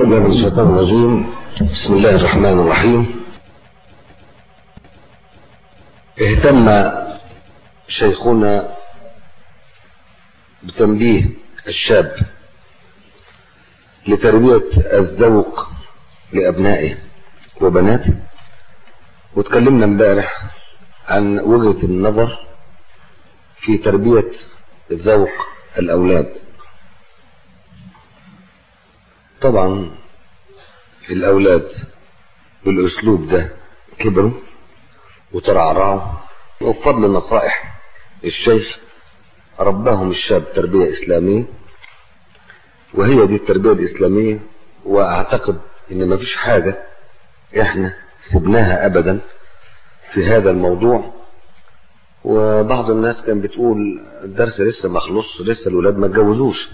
الله من الشيطان الرجيم بسم الله الرحمن الرحيم اهتم شيخنا بتنبيه الشاب لتربية الذوق لأبنائه وبناته وتكلمنا امبارح عن وجهة النظر في تربية ذوق الأولاد طبعا الأولاد بالأسلوب ده كبروا وترعرعوا وبفضل نصائح الشيخ رباهم الشاب تربية إسلامية وهي دي التربية الإسلامية وأعتقد إن مفيش حاجة إحنا سبناها أبدا في هذا الموضوع وبعض الناس كان بتقول الدرس لسه ما خلص لسه الولاد ما اتجوزوش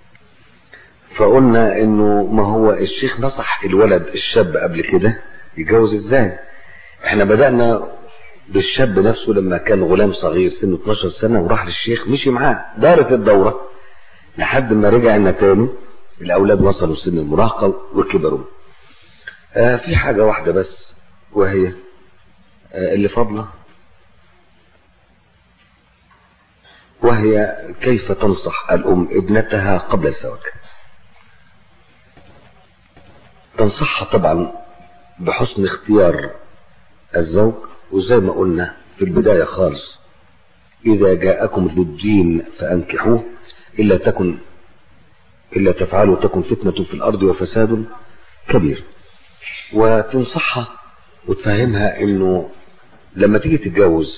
فقلنا انه ما هو الشيخ نصح الولد الشاب قبل كده يتجوز ازاي احنا بدأنا بالشاب نفسه لما كان غلام صغير سنه 12 سنة وراح للشيخ مشي معاه دارت الدورة لحد ما رجعنا تاني الاولاد وصلوا سن المراهقة وكبروا آه في حاجة واحدة بس وهي آه اللي فاضله وهي كيف تنصح الأم ابنتها قبل الزواج تنصحها طبعا بحسن اختيار الزوج وزي ما قلنا في البداية خالص إذا جاءكم ذو الدين فأنكحوه إلا تكن إلا تفعلوا تكن فتنة في الأرض وفساد كبير وتنصحها وتفهمها إنه لما تيجي تتجوز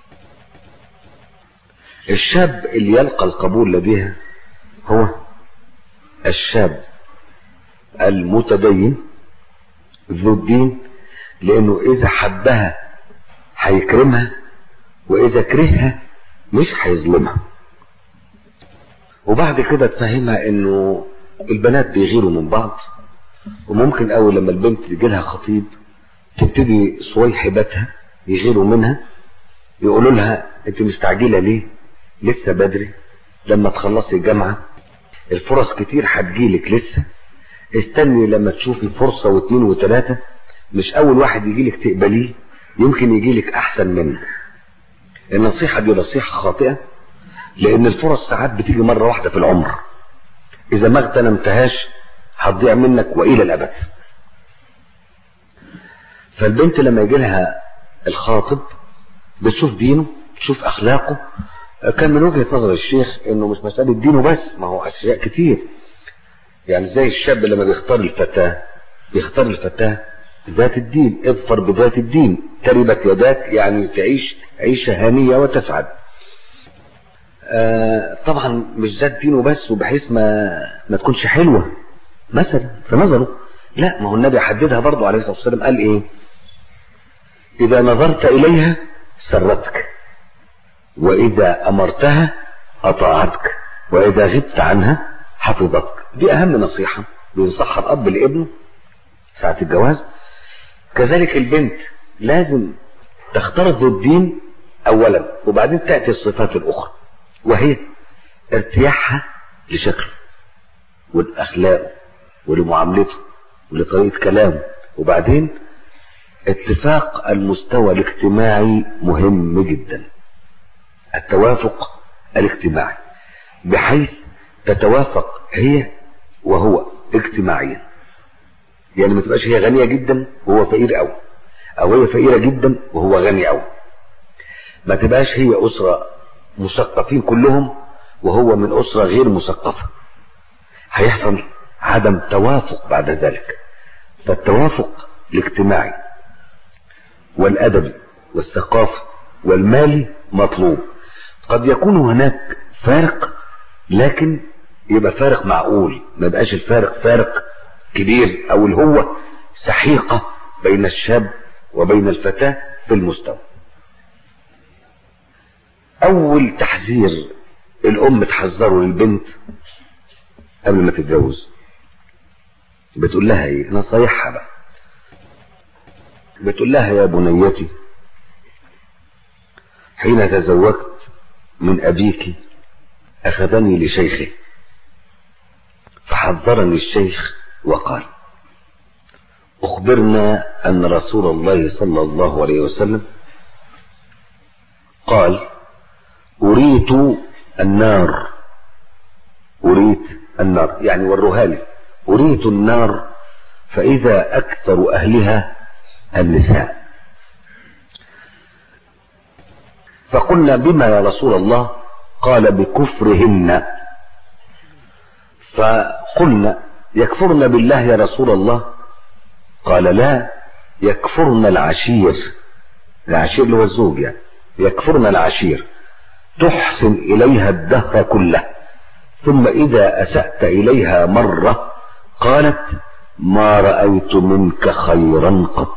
الشاب اللي يلقى القبول لديها هو الشاب المتدين ذو الدين لانه اذا حبها هيكرمها واذا كرهها مش هيظلمها وبعد كده تفهمها انه البنات بيغيروا من بعض وممكن اول لما البنت يجي لها خطيب تبتدي صويحباتها يغيروا منها يقولوا لها انت مستعجله ليه لسه بدري لما تخلصي الجامعة الفرص كتير هتجيلك لسه استني لما تشوفي فرصة واثنين وثلاثة مش اول واحد يجيلك تقبليه يمكن يجيلك احسن منه النصيحة دي نصيحة خاطئة لان الفرص ساعات بتيجي مرة واحدة في العمر اذا ما اغتنمتهاش هتضيع منك والى الابد فالبنت لما يجي لها الخاطب بتشوف دينه تشوف اخلاقه كان من وجهة نظر الشيخ انه مش مسألة دينه بس ما هو اشياء كتير يعني زي الشاب لما بيختار الفتاة بيختار الفتاة ذات الدين اظفر بذات الدين تربت يداك يعني تعيش عيشة هانية وتسعد آه طبعا مش ذات دينه بس وبحيث ما ما تكونش حلوة مثلا في نظره لا ما هو النبي حددها برضه عليه الصلاة والسلام قال ايه اذا نظرت اليها سرتك وإذا أمرتها أطاعتك وإذا غبت عنها حفظتك دي أهم نصيحة بينصحها الأب لابنه ساعة الجواز كذلك البنت لازم تختار ذو الدين أولا وبعدين تأتي الصفات الأخرى وهي ارتياحها لشكله ولأخلاقه ولمعاملته ولطريقة كلامه وبعدين اتفاق المستوى الاجتماعي مهم جدا التوافق الاجتماعي بحيث تتوافق هي وهو اجتماعيا يعني ما تبقاش هي غنية جدا وهو فقير قوي او هي فقيرة جدا وهو غني قوي ما تبقاش هي اسرة مثقفين كلهم وهو من اسرة غير مثقفة هيحصل عدم توافق بعد ذلك فالتوافق الاجتماعي والادبي والثقافي والمالي مطلوب قد يكون هناك فارق لكن يبقى فارق معقول ما يبقاش الفارق فارق كبير او اللي هو سحيقة بين الشاب وبين الفتاة في المستوى اول تحذير الام تحذره للبنت قبل ما تتجوز بتقول لها ايه نصايحها بقى بتقول لها يا بنيتي حين تزوجت من أبيك أخذني لشيخه فحذرني الشيخ وقال أخبرنا أن رسول الله صلى الله عليه وسلم قال أريت النار أريت النار يعني وروها لي أريت النار فإذا أكثر أهلها النساء فقلنا بما يا رسول الله قال بكفرهن فقلنا يكفرن بالله يا رسول الله قال لا يكفرن العشير العشير اللي هو الزوج يعني يكفرن العشير تحسن إليها الدهر كله ثم إذا أسأت إليها مرة قالت ما رأيت منك خيرا قط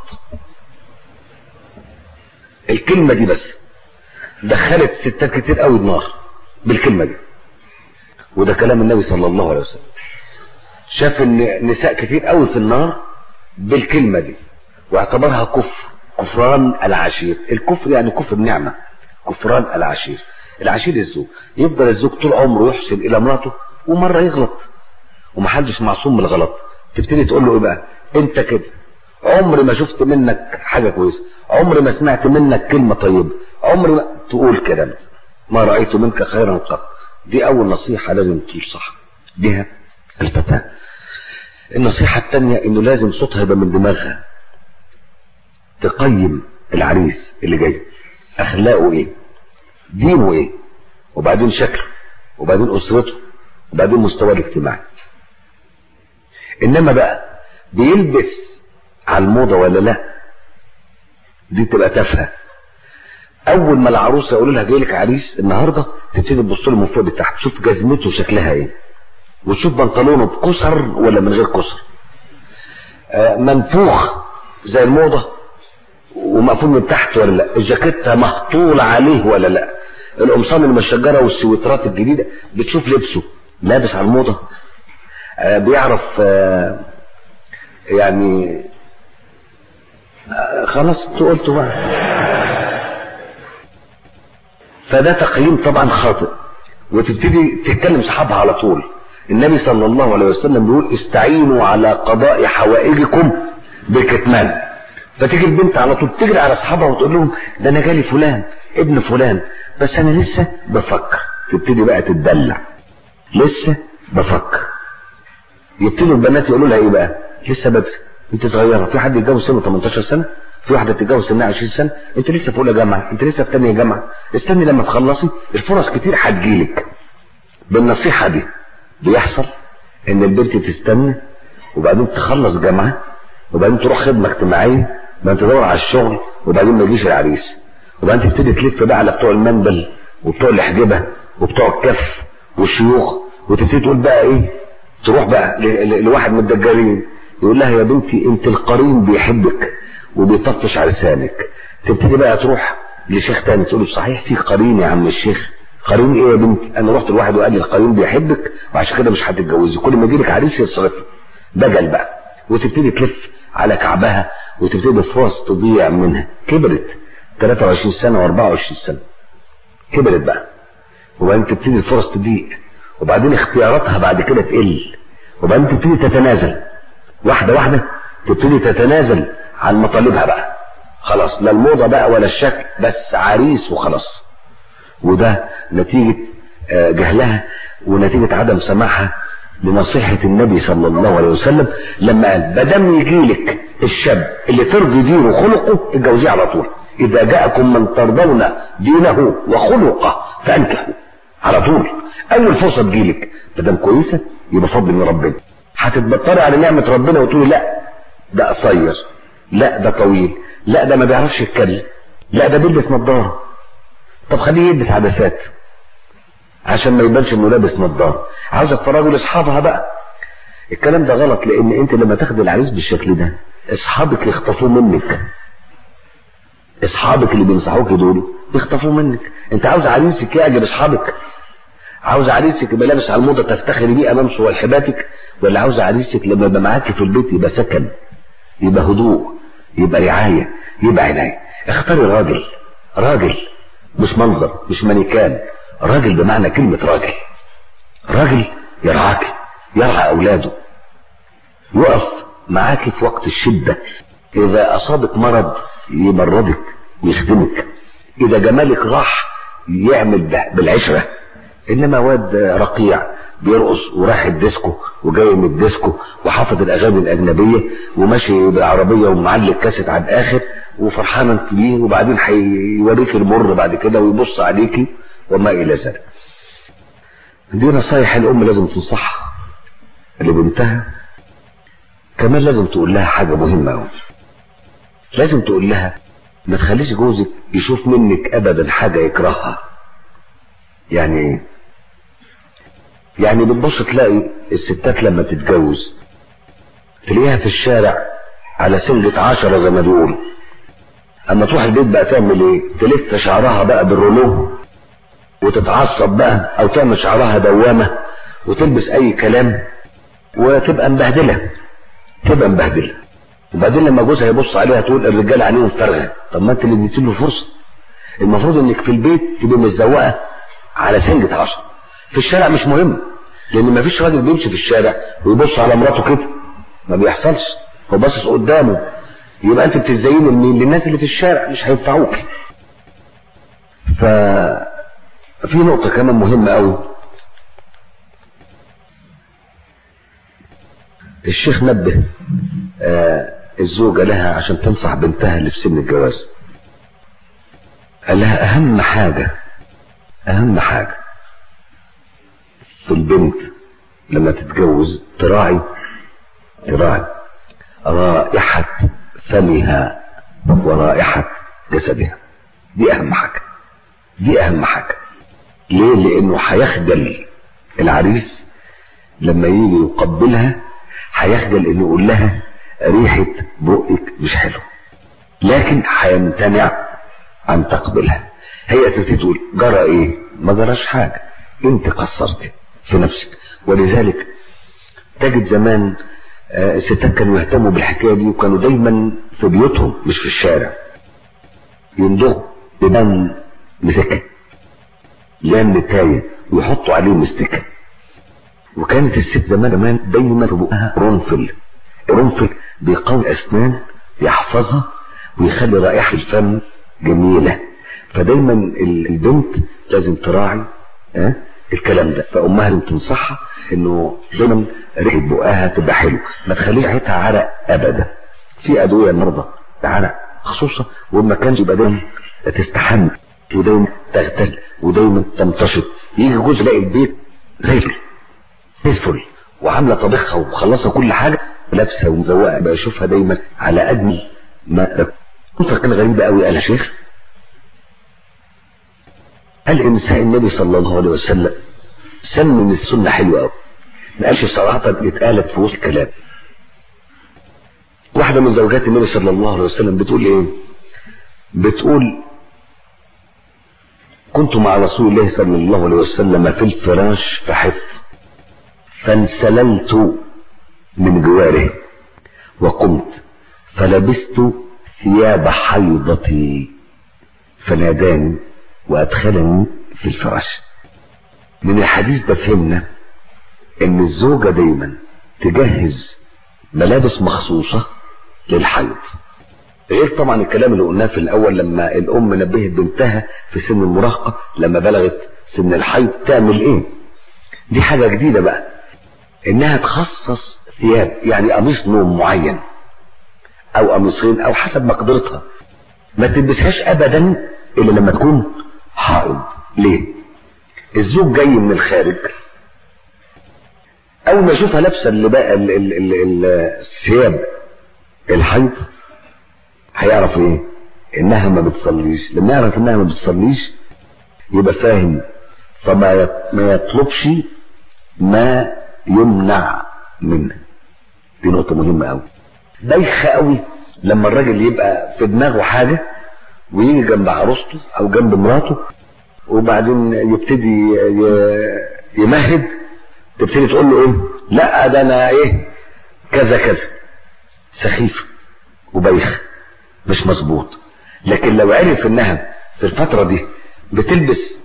الكلمة دي بس دخلت ستات كتير قوي النار بالكلمة دي وده كلام النبي صلى الله عليه وسلم شاف ان نساء كتير قوي في النار بالكلمة دي واعتبرها كفر كفران العشير الكفر يعني كفر نعمة كفران العشير العشير الزوج يفضل الزوج طول عمره يحسن الى مراته ومرة يغلط ومحدش معصوم من الغلط تبتدي تقول له ايه بقى انت كده عمري ما شفت منك حاجة كويسة عمري ما سمعت منك كلمة طيبة عمري ما تقول كده ما رأيت منك خيرا قط دي اول نصيحة لازم تنصح بها الفتاة النصيحة التانية انه لازم صوتها يبقى من دماغها تقيم العريس اللي جاي اخلاقه ايه دينه ايه وبعدين شكله وبعدين اسرته وبعدين مستواه الاجتماعي انما بقى بيلبس على الموضة ولا لا دي تبقى تافهه اول ما العروسه يقولوا لها جاي لك عريس النهارده تبتدي تبص له من فوق لتحت تشوف جزمته شكلها ايه وتشوف بنطلونه بكسر ولا من غير كسر آه منفوخ زي الموضه ومقفول من تحت ولا لا الجاكيته محطول عليه ولا لا القمصان المشجره والسويترات الجديده بتشوف لبسه لابس على الموضه آه بيعرف آه يعني آه خلاص انت قلته بقى فده تقييم طبعا خاطئ وتبتدي تتكلم صحابها على طول النبي صلى الله عليه وسلم بيقول استعينوا على قضاء حوائجكم بالكتمان فتيجي البنت على طول تجري على اصحابها وتقول لهم ده انا جالي فلان ابن فلان بس انا لسه بفكر تبتدي بقى تتدلع لسه بفكر يبتدوا البنات يقولوا لها ايه بقى لسه بدري انت صغيره في حد يتجوز سنه 18 سنه في واحده تتجوز سنها 20 سنه انت لسه في اولى جامعه انت لسه في ثانيه جامعه استني لما تخلصي الفرص كتير هتجيلك بالنصيحه دي بيحصل ان البنت تستنى وبعدين تخلص جامعه وبعدين تروح خدمه اجتماعيه وبعدين تدور على الشغل وبعدين ما يجيش العريس وبعدين تبتدي تلف بقى على بتوع المندل وبتوع الاحجبه وبتوع الكف والشيوخ وتبتدي تقول بقى ايه تروح بقى لواحد من الدجالين يقول لها يا بنتي انت القرين بيحبك وبيطفش على لسانك تبتدي بقى تروح لشيخ تاني تقول له صحيح في قرين يا عم الشيخ قرين ايه يا بنتي انا رحت لواحد وقال لي القرين بيحبك وعشان كده مش هتتجوزي كل ما يجيلك عريس يصرف دجل بقى وتبتدي تلف على كعبها وتبتدي فرص تضيع منها كبرت 23 سنه و24 سنه كبرت بقى وبعدين تبتدي الفرص تضيق وبعدين اختياراتها بعد كده تقل وبعدين تبتدي تتنازل واحده واحده تبتدي تتنازل عن مطالبها بقى خلاص لا الموضة بقى ولا الشكل بس عريس وخلاص وده نتيجة جهلها ونتيجة عدم سماعها لنصيحة النبي صلى الله عليه وسلم لما قال بدم يجيلك الشاب اللي ترضي دينه وخلقه اتجوزيه على طول إذا جاءكم من ترضون دينه وخلقه فأنكحوا على طول أول فرصة تجيلك بدم كويسة يبقى فضل من ربنا هتتبطري على نعمة ربنا وتقولي لا ده قصير لا ده طويل لا ده ما بيعرفش يتكلم لا ده بيلبس نظارة طب خليه يلبس عدسات عشان ما يبانش انه لابس نظارة عاوز اتفرجوا لاصحابها بقى الكلام ده غلط لان انت لما تاخد العريس بالشكل ده اصحابك يخطفوه منك اصحابك اللي بينصحوك دول يخطفوه منك انت عاوز عريسك يعجب اصحابك عاوز عريسك يبقى لابس على الموضه تفتخري بيه امام صوالحباتك ولا عاوز عريسك لما يبقى معاكي في البيت يبقى سكن يبقى هدوء يبقى رعاية يبقى عناية اختاري راجل راجل مش منظر مش مانيكان راجل بمعنى كلمة راجل راجل يرعاك يرعى أولاده يقف معاك في وقت الشدة إذا أصابك مرض يمرضك ويخدمك إذا جمالك راح يعمل بالعشرة إنما واد رقيع بيرقص وراح الديسكو وجاي من الديسكو وحافظ الأغاني الأجنبية وماشي بعربية ومعلق كاسيت على الآخر وفرحان انت بيه وبعدين هيوريك المر بعد كده ويبص عليكي وما إلى ذلك دي نصايح الأم لازم تنصحها لبنتها كمان لازم تقول لها حاجة مهمة أوي لازم تقول لها ما تخليش جوزك يشوف منك أبدا حاجة يكرهها يعني ايه يعني بتبص تلاقي الستات لما تتجوز تلاقيها في الشارع على سنجة عشرة زي ما بيقولوا اما تروح البيت بقى تعمل ايه تلف شعرها بقى بالرولو وتتعصب بقى او تعمل شعرها دوامة وتلبس اي كلام وتبقى مبهدلة تبقى مبهدلة وبعدين لما جوزها يبص عليها تقول الرجال عينيهم فارغة طب ما انت اللي اديت له فرصة المفروض انك في البيت تبقى متزوقة على سنجة عشرة في الشارع مش مهم لان ما فيش راجل بيمشي في الشارع ويبص على مراته كده ما بيحصلش هو باصص قدامه يبقى انت بتزين لمين للناس اللي في الشارع مش هينفعوك ف في نقطة كمان مهمة قوي الشيخ نبه آه الزوجة لها عشان تنصح بنتها اللي في سن الجواز قال لها اهم حاجة اهم حاجة في البنت لما تتجوز تراعي تراعي رائحة فمها ورائحة جسدها دي اهم حاجة دي اهم حاجة ليه لانه هيخجل العريس لما يجي يقبلها هيخجل انه يقول لها ريحة بقك مش حلو لكن هيمتنع عن تقبلها هي تبتدي تقول جرى ايه ما جراش حاجة انت قصرت في نفسك ولذلك تجد زمان الستات كانوا يهتموا بالحكاية دي وكانوا دايما في بيوتهم مش في الشارع يندغوا ببان مسكة لام نتاية ويحطوا عليه مستكة وكانت الست زمان زمان دايما في بقها قرنفل قرنفل بيقوي الاسنان يحفظها ويخلي رائحة الفم جميلة فدايما البنت لازم تراعي اه الكلام ده فامها لازم تنصحها انه دايما ريحه بقها تبقى حلو ما تخليش ريحتها عرق ابدا في ادويه النهارده عرق خصوصا وما كانش يبقى دايما تستحمل ودايما تغتسل ودايما تمتشط يجي جوز يلاقي البيت زي الفل زي الفل وعامله طبخها ومخلصه كل حاجه ولابسه ومزوقه بقى يشوفها دايما على اجمل ما نقطه كان غريبه قوي قال يا شيخ قال إنساء النبي صلى الله عليه وسلم سمن السنة حلوة قوي ما قالش صراحة اتقالت في وسط الكلام واحدة من زوجات النبي صلى الله عليه وسلم بتقول ايه بتقول كنت مع رسول الله صلى الله عليه وسلم في الفراش فحفت فانسللت من جواره وقمت فلبست ثياب حيضتي فناداني وادخلني في الفراش من الحديث ده فهمنا ان الزوجة دايما تجهز ملابس مخصوصة للحيض غير طبعا الكلام اللي قلناه في الاول لما الام نبهت بنتها في سن المراهقة لما بلغت سن الحيض تعمل ايه دي حاجة جديدة بقى انها تخصص ثياب يعني قميص نوم معين او قميصين او حسب مقدرتها ما تلبسهاش ابدا الا لما تكون حائض ليه الزوج جاي من الخارج اول ما يشوفها لابسه اللي بقى ال ال ال ال الثياب الحيض هيعرف ايه انها ما بتصليش لما يعرف انها ما بتصليش يبقى فاهم فما ما يطلبش ما يمنع منه دي نقطة مهمة قوي بايخة قوي لما الراجل يبقى في دماغه حاجة ويجي جنب عروسته او جنب مراته وبعدين يبتدي يمهد تبتدي تقول له ايه لا ده انا ايه كذا كذا سخيف وبايخ مش مظبوط لكن لو عرف انها في الفترة دي بتلبس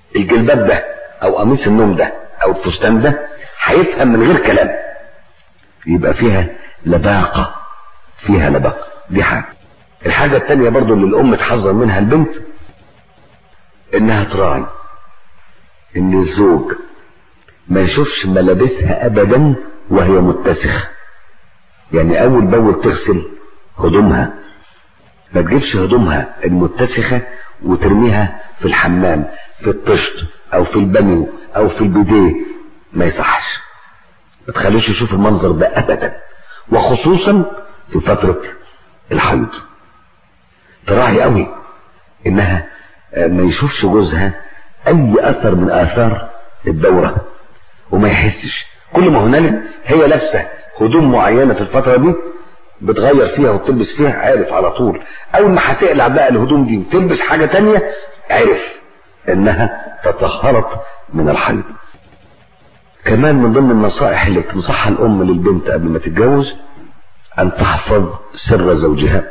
الجلباب ده او قميص النوم ده او الفستان ده هيفهم من غير كلام يبقى فيها لباقة فيها لباقة دي حاجة الحاجة التانية برضو اللي الأم تحذر منها البنت إنها تراعي إن الزوج ما يشوفش ملابسها أبدا وهي متسخة يعني أول بأول تغسل هدومها ما تجيبش هدومها المتسخة وترميها في الحمام في الطشت أو في البانيو أو في البيديه ما يصحش ما تخليش يشوف المنظر ده أبدا وخصوصا في فترة الحيض تراعي قوي انها ما يشوفش جوزها اي اثر من اثار الدورة وما يحسش كل ما هنالك هي لابسة هدوم معينة في الفترة دي بتغير فيها وبتلبس فيها عارف على طول اول ما هتقلع بقى الهدوم دي وتلبس حاجة تانية عرف انها تطهرت من الحيض كمان من ضمن النصائح اللي بتنصحها الام للبنت قبل ما تتجوز ان تحفظ سر زوجها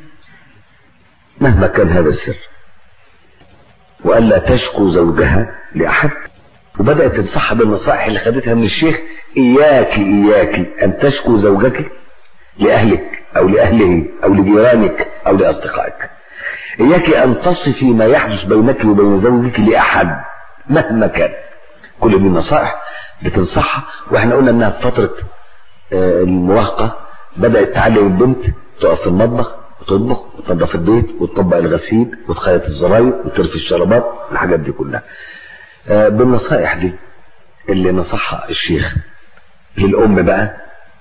مهما كان هذا السر والا تشكو زوجها لاحد وبدات تنصحها بالنصائح اللي خدتها من الشيخ اياك اياك ان تشكو زوجك لاهلك او لاهله او لجيرانك او لاصدقائك اياك ان تصفي ما يحدث بينك وبين زوجك لاحد مهما كان كل دي النصائح بتنصحها واحنا قلنا انها في فتره المراهقه بدات تعلم البنت تقف في المطبخ وتطبخ وتنظف البيت وتطبق الغسيل وتخيط الزراير وترفي الشرابات الحاجات دي كلها آه بالنصائح دي اللي نصحها الشيخ للأم بقى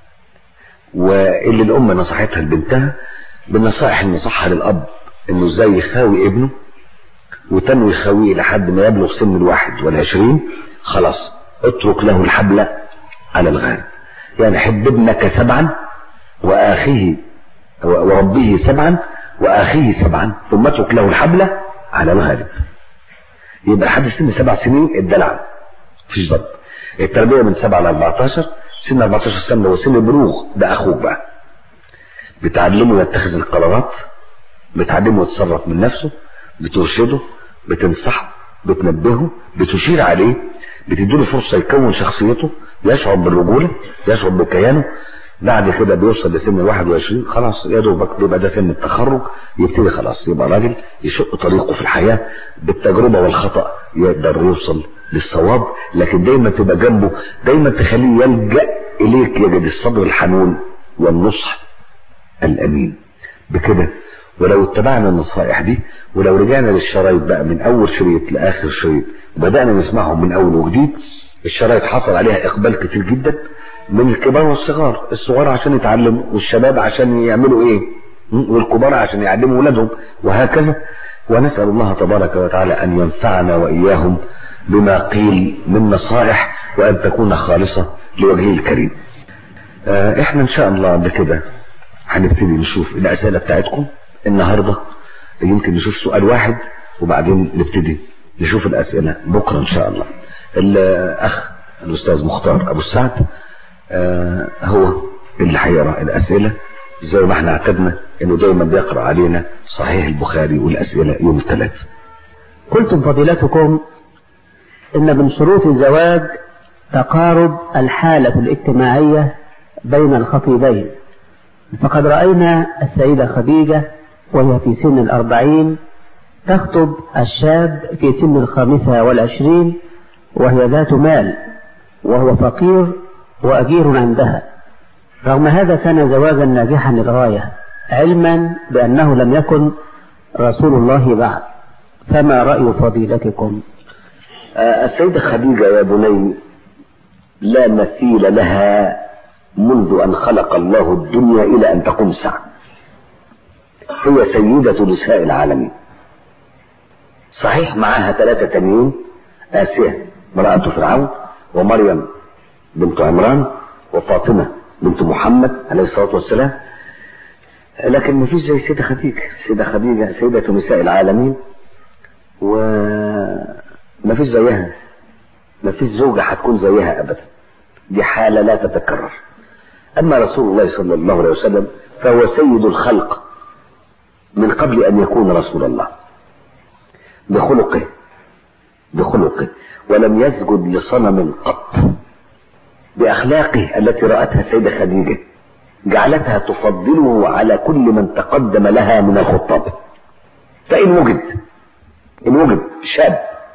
واللي الأم نصحتها لبنتها بالنصائح اللي نصحها للأب إنه إزاي يخاوي ابنه وتنوي يخاويه لحد ما يبلغ سن الواحد والعشرين خلاص اترك له الحبل على الغارب يعني حب ابنك سبعا وآخيه وربه سبعا واخيه سبعا ثم اترك له الحبل على الغالب يبقى لحد سن سبع سنين الدلع مفيش ضرب التربيه من سبعة ل 14 سن 14 سنه وسن البلوغ ده اخوك بقى بتعلمه يتخذ القرارات بتعلمه يتصرف من نفسه بترشده بتنصحه بتنبهه بتشير عليه بتديله فرصه يكون شخصيته يشعر بالرجوله يشعر بكيانه بعد كده بيوصل لسن ال 21 خلاص يا دوبك بيبقى ده سن التخرج يبتدي خلاص يبقى راجل يشق طريقه في الحياه بالتجربه والخطا يقدر يوصل للصواب لكن دايما تبقى جنبه دايما تخليه يلجا اليك يجد الصبر الحنون والنصح الامين بكده ولو اتبعنا النصائح دي ولو رجعنا للشرايط بقى من اول شريط لاخر شريط وبدانا نسمعهم من اول وجديد الشرايط حصل عليها اقبال كتير جدا من الكبار والصغار الصغار عشان يتعلموا والشباب عشان يعملوا ايه والكبار عشان يعلموا ولادهم وهكذا ونسأل الله تبارك وتعالى أن ينفعنا وإياهم بما قيل من نصائح وأن تكون خالصة لوجهه الكريم آه احنا ان شاء الله بكده هنبتدي نشوف الأسئلة بتاعتكم النهاردة يمكن نشوف سؤال واحد وبعدين نبتدي نشوف الأسئلة بكرة ان شاء الله الأخ الأستاذ مختار أبو السعد آه هو اللي هيقرا الاسئله زي ما احنا اعتدنا انه دايما بيقرا علينا صحيح البخاري والاسئله يوم الثلاث. قلتم فضيلتكم ان من شروط الزواج تقارب الحاله الاجتماعيه بين الخطيبين فقد راينا السيده خديجه وهي في سن الاربعين تخطب الشاب في سن الخامسه والعشرين وهي ذات مال وهو فقير وأجير عندها رغم هذا كان زواجا ناجحا للغاية علما بأنه لم يكن رسول الله بعد فما رأي فضيلتكم آه السيدة خديجة يا بني لا مثيل لها منذ أن خلق الله الدنيا إلى أن تقوم الساعة هي سيدة نساء العالمين صحيح معها ثلاثة تانيين آسيا امرأة فرعون ومريم بنت عمران وفاطمة بنت محمد عليه الصلاة والسلام لكن ما فيش زي سيدة خديجة سيدة خديجة سيدة نساء العالمين وما فيش زيها ما فيش زوجة هتكون زيها أبدا دي حالة لا تتكرر أما رسول الله صلى الله عليه وسلم فهو سيد الخلق من قبل أن يكون رسول الله بخلقه بخلقه ولم يسجد لصنم قط بأخلاقه التي رأتها السيدة خديجة جعلتها تفضله على كل من تقدم لها من الخطاب فإن وجد إن وجد شاب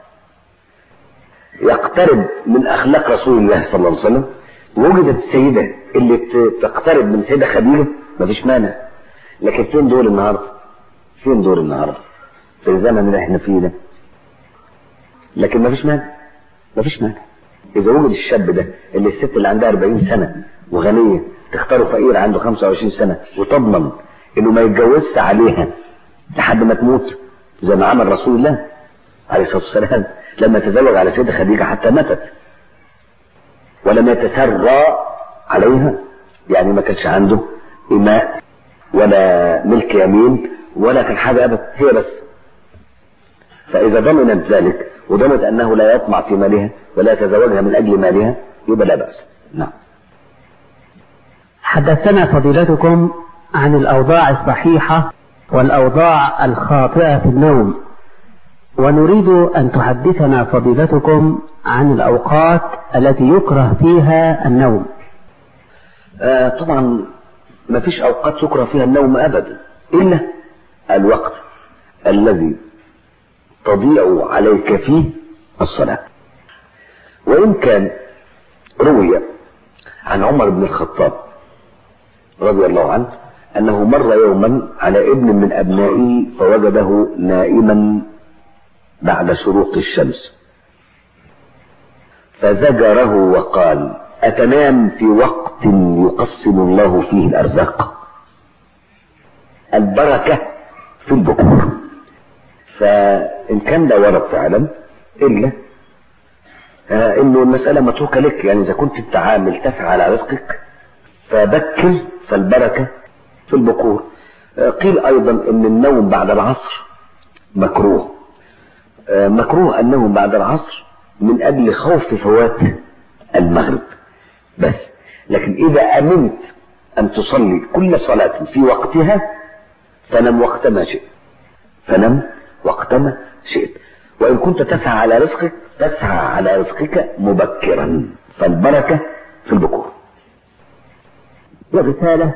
يقترب من أخلاق رسول الله صلى الله عليه وسلم وجدت السيدة اللي تقترب من سيدة خديجة مفيش مانع لكن فين دول النهاردة فين دول النهاردة في الزمن اللي احنا فيه ده لكن مفيش مانع مفيش مانع إذا وجد الشاب ده اللي الست اللي عندها 40 سنة وغنية تختاره فقير عنده 25 سنة وتضمن إنه ما يتجوزش عليها لحد ما تموت زي ما عمل رسول الله عليه الصلاة والسلام لما تزوج على سيدة خديجة حتى ماتت ولم يتسرى عليها يعني ما كانش عنده إماء ولا ملك يمين ولا كان حاجة أبدا هي بس فإذا ضمنت ذلك وضمنت أنه لا يطمع في مالها ولا يتزوجها من أجل مالها يبقى لا بأس نعم حدثنا فضيلتكم عن الأوضاع الصحيحة والأوضاع الخاطئة في النوم ونريد أن تحدثنا فضيلتكم عن الأوقات التي يكره فيها النوم آه طبعا ما فيش أوقات يكره فيها النوم أبدا إلا الوقت الذي تضيع عليك فيه الصلاة وإن كان روي عن عمر بن الخطاب رضي الله عنه أنه مر يوما على ابن من أبنائه فوجده نائما بعد شروق الشمس فزجره وقال أتنام في وقت يقسم الله فيه الأرزاق البركة في البكور فإن كان ده ورد فعلا إلا آه إنه المسألة متروكة لك يعني إذا كنت أنت عامل تسعى على رزقك فبكر فالبركة في البكور آه قيل أيضا إن النوم بعد العصر مكروه آه مكروه النوم بعد العصر من أجل خوف فوات المغرب بس لكن إذا أمنت أن تصلي كل صلاة في وقتها فنم وقت ما شئت فنم وقت ما شئت وإن كنت تسعى على رزقك تسعى على رزقك مبكرا فالبركة في البكور ورسالة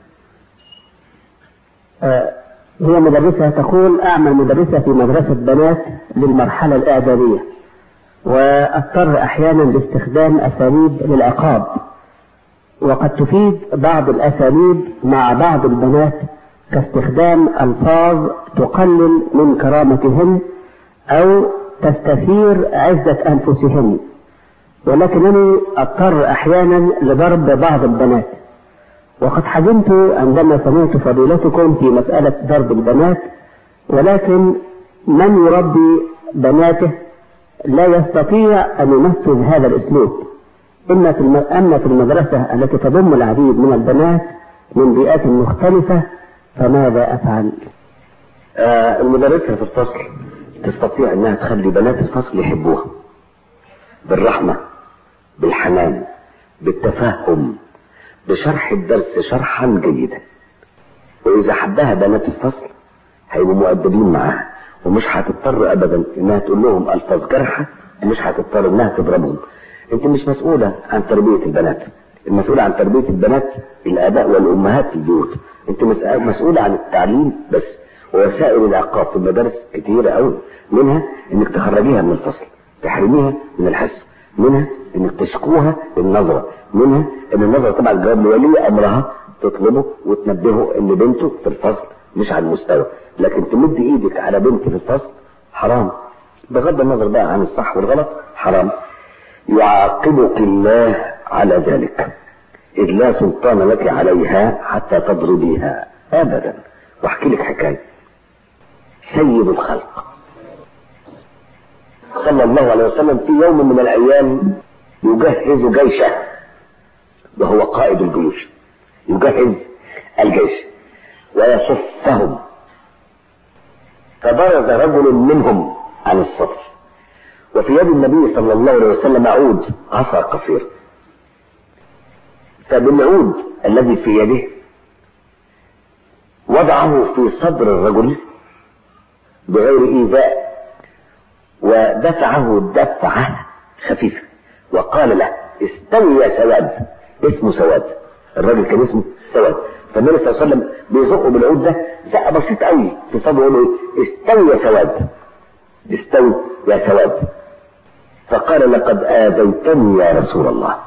آه هي مدرسة تقول أعمل مدرسة في مدرسة بنات للمرحلة الإعدادية واضطر احيانا لاستخدام اساليب للعقاب وقد تفيد بعض الاساليب مع بعض البنات كاستخدام الفاظ تقلل من كرامتهن او تستثير عزة انفسهن ولكنني اضطر احيانا لضرب بعض البنات وقد حزنت عندما سمعت فضيلتكم في مسألة ضرب البنات ولكن من يربي بناته لا يستطيع أن ينفذ هذا الأسلوب إما في الم... أما في المدرسة التي تضم العديد من البنات من بيئات مختلفة فماذا أفعل؟ آه المدرسة في الفصل تستطيع أنها تخلي بنات الفصل يحبوها بالرحمة بالحنان بالتفهم بشرح الدرس شرحا جيدا وإذا حبها بنات الفصل هيبقوا مؤدبين معاها ومش هتضطر ابدا انها تقول لهم الفاظ جارحه ومش هتضطر انها تضربهم انت مش مسؤوله عن تربيه البنات المسؤوله عن تربيه البنات الاباء والامهات في البيوت انت مسؤوله عن التعليم بس ووسائل العقاب في المدارس كتيره قوي منها انك تخرجيها من الفصل تحرميها من الحصه منها انك تشكوها النظره منها ان النظره طبعا جواب لولي امرها تطلبه وتنبهه ان بنته في الفصل مش على المستوى لكن تمد ايدك على بنت في الفصل حرام بغض النظر بقى عن الصح والغلط حرام يعاقبك الله على ذلك إذ لا سلطان لك عليها حتى تضربيها أبدا واحكي لك حكاية سيد الخلق صلى الله عليه وسلم في يوم من الأيام يجهز جيشه وهو قائد الجيوش يجهز الجيش ويصفهم فبرز رجل منهم عن الصف وفي يد النبي صلى الله عليه وسلم عود عصا قصير فبالعود الذي في يده وضعه في صدر الرجل بغير ايذاء ودفعه دفعه خفيفه وقال له استوي يا سواد اسمه سواد الراجل كان اسمه سواد فالنبي صلى الله عليه وسلم بيزقه بالعود ده زقه بسيط قوي في صدره يقول له ايه استوي يا سواد استوي يا سواد فقال لقد آذيتني يا رسول الله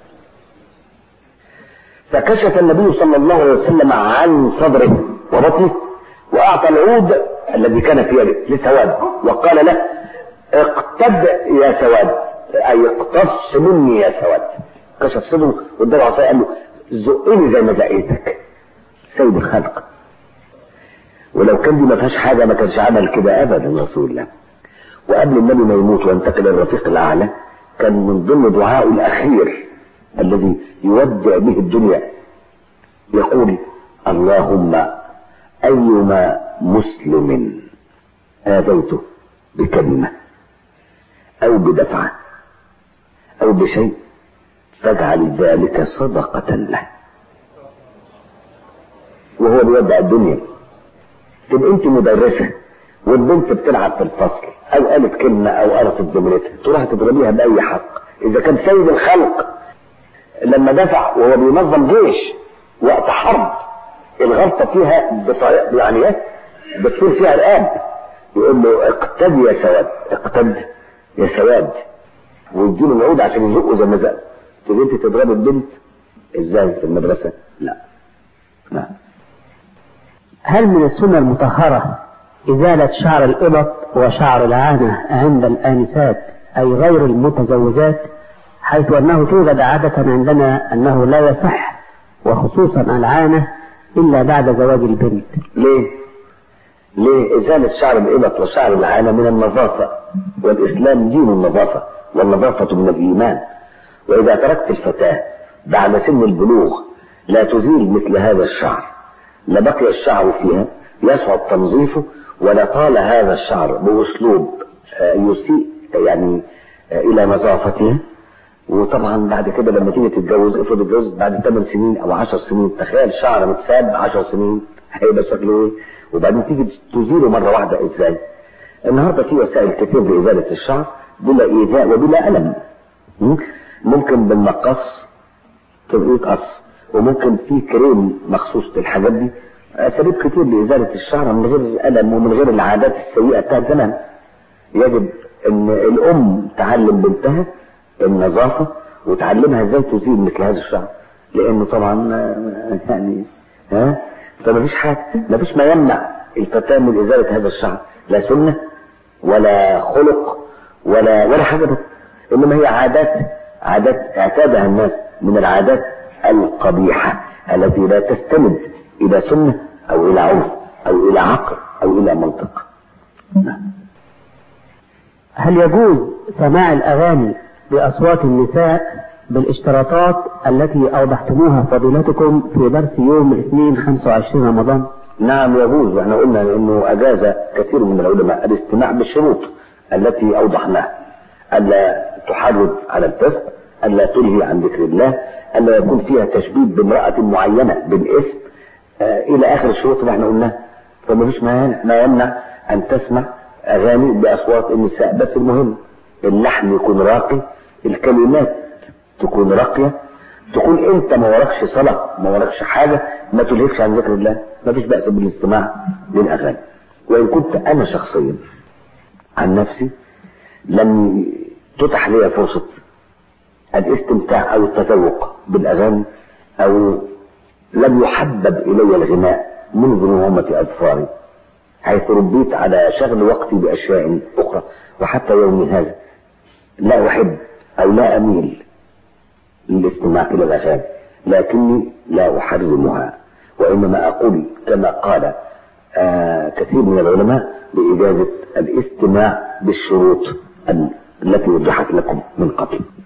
فكشف النبي صلى الله عليه وسلم عن صدره وبطنه وأعطى العود الذي كان في يده لسواد وقال له اقتد يا سواد أي اقتص مني يا سواد كشف صدره واداله عصايه قال له زقني زي ما زقيتك سيد الخلق ولو كان دي ما فيهاش حاجه ما كانش عمل كده ابدا رسول الله وقبل النبي ما يموت وينتقل الرفيق الاعلى كان من ضمن دعائه الاخير الذي يودع به الدنيا يقول اللهم ايما مسلم اذيته بكلمه او بدفعه او بشيء فاجعل ذلك صدقه له وهو بيودع الدنيا تبقى انت مدرسه والبنت بتلعب في الفصل او قالت كلمه او قرصت زميلتها تروح تضربيها باي حق اذا كان سيد الخلق لما دفع وهو بينظم جيش وقت حرب الغلطه فيها بطريقه يعني ايه بتصير فيها رقاب يقول له اقتد يا سواد اقتد يا سواد ويديله العود عشان يزقه زي ما زق تبقى انت تضرب البنت ازاي في المدرسه لا لا هل من السنة المطهرة إزالة شعر الإبط وشعر العانة عند الآنسات أي غير المتزوجات حيث أنه توجد عادة عندنا أنه لا يصح وخصوصا العانة إلا بعد زواج البنت ليه؟ ليه؟ إزالة شعر الإبط وشعر العانة من النظافة والإسلام دين النظافة والنظافة من الإيمان وإذا تركت الفتاة بعد سن البلوغ لا تزيل مثل هذا الشعر لبقي الشعر فيها يصعب تنظيفه ولطال هذا الشعر بأسلوب يسيء يعني إلى نظافتها وطبعا بعد كده لما تيجي تتجوز افرض اتجوزت بعد 8 سنين او 10 سنين تخيل شعر متساب 10 سنين هيبقى شكله ايه وبعدين تيجي تزيله مره واحده ازاي النهارده في وسائل كتير لازاله الشعر بلا ايذاء وبلا الم ممكن بالمقص تبقى يتقص وممكن في كريم مخصوص للحاجات دي اساليب كتير لازاله الشعر من غير الم ومن غير العادات السيئه بتاعت زمان يجب ان الام تعلم بنتها النظافه وتعلمها ازاي تزيل مثل هذا الشعر لانه طبعا يعني ها فما فيش حاجه ما فيش ما يمنع الفتاه من ازاله هذا الشعر لا سنه ولا خلق ولا ولا حاجه بس انما هي عادات عادات اعتادها الناس من العادات القبيحة التي لا تستند إلى سنة أو إلى عرف أو إلى عقل أو إلى منطق هل يجوز سماع الأغاني بأصوات النساء بالاشتراطات التي أوضحتموها فضيلتكم في درس يوم الاثنين 25 رمضان نعم يجوز واحنا قلنا انه اجاز كثير من العلماء الاستماع بالشروط التي اوضحناها الا تحرض على الفسق الا تلهي عن ذكر الله الا يكون فيها تشبيه بامراه معينه بالاسم آه الى اخر الشروط اللي احنا قلناها فما فيش ما يمنع ان تسمع اغاني باصوات النساء بس المهم اللحن يكون راقي الكلمات تكون راقيه تكون انت ما وراكش صلاه ما وراكش حاجه ما تلهكش عن ذكر الله ما فيش باس بالاستماع للاغاني وان كنت انا شخصيا عن نفسي لم تتح لي فرصه الاستمتاع او التذوق بالاغاني او لم يحبب الي الغناء منذ نعومة اظفاري حيث ربيت على شغل وقتي باشياء اخرى وحتى يومي هذا لا احب او لا اميل للاستماع الى الاغاني لكني لا احرمها وانما اقول كما قال آه كثير من العلماء باجازه الاستماع بالشروط التي وضحت لكم من قبل